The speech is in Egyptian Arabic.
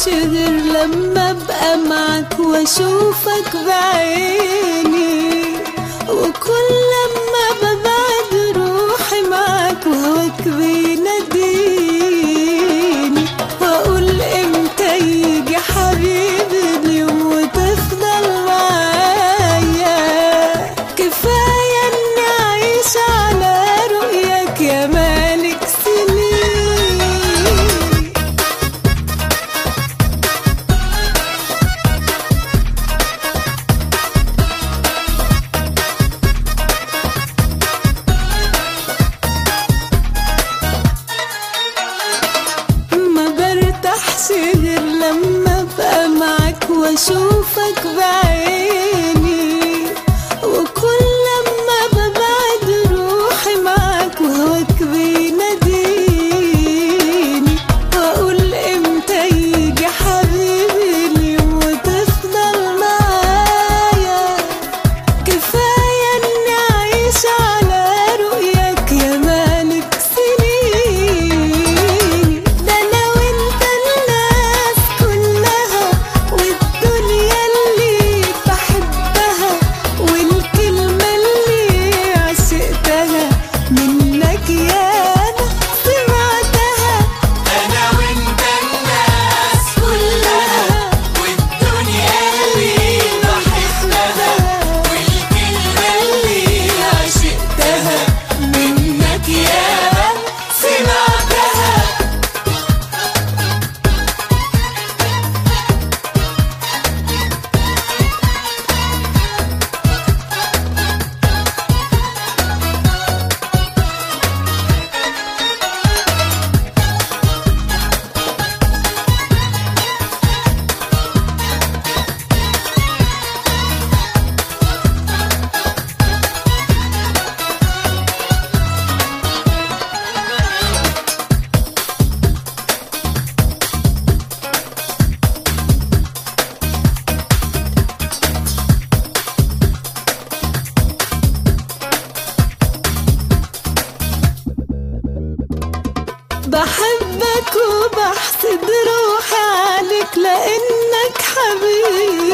برتاحش غير لما ابقى معاك واشوفك بعيني وكل لما ببعد روحي معاك وهواك بيناديني واقول امتى يجي حبيبي اليوم وتفضل معايا كفايه اني اعيش على رؤياك يا مالك سنين ما برتاحش غير لما ابقى معاك واشوفك بعيني وكل لما ببعد روحي معاك وهواك بيناديني واقول امتى يجي حبيبي اليوم وتفضل معايا كفايه اني اعيش على رؤياك يا مالك سنين ده انا وانت الناس كلها والدنيا اللي بحبها والكلمه اللي عشقتها منك ياما سمعتها انا وانت الناس كلها والدنيا اللي بحبها والكلمة اللي عشقتها منك ياما سمعتها بحبك وبحسد روحي عليك لانك حبيبي